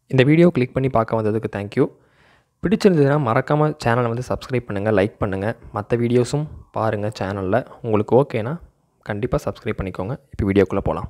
இந்த video click பண்ணி பார்க்க வந்ததுக்கு தேங்க்யூ பிடிச்சிருந்ததுன்னா மறக்காமல் சேனலை வந்து சப்ஸ்கிரைப் பண்ணுங்கள் லைக் பண்ணுங்கள் மற்ற வீடியோஸும் பாருங்கள் சேனலில் உங்களுக்கு ஓகேனா கண்டிப்பாக சப்ஸ்கிரைப் பண்ணிக்கோங்க இப்போ வீடியோக்குள்ளே போகலாம்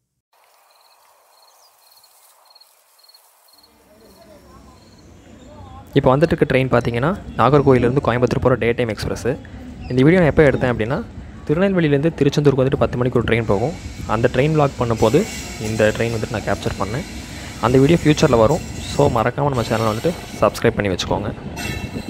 இப்போ வந்துட்டு இருக்க ட்ரெயின் பார்த்தீங்கன்னா நாகர்கோயிலேருந்து கோயம்புத்தூர் போகிற டே டைம் எக்ஸ்பிரஸ்ஸு இந்த வீடியோ நான் எப்போ எடுத்தேன் அப்படின்னா திருநெல்வேலியிலேருந்து திருச்செந்தூருக்கு வந்துட்டு பத்து மணிக்கு ஒரு ட்ரெயின் போகும் அந்த ட்ரெயின் லாக் பண்ணும்போது இந்த ட்ரெயின் வந்துட்டு நான் கேப்சர் பண்ணேன் அந்த வீடியோ ஃப்யூச்சரில் வரும் ஸோ மறக்காமல் நம்ம சேனலை வந்துட்டு சப்ஸ்கிரைப் பண்ணி வச்சுக்கோங்க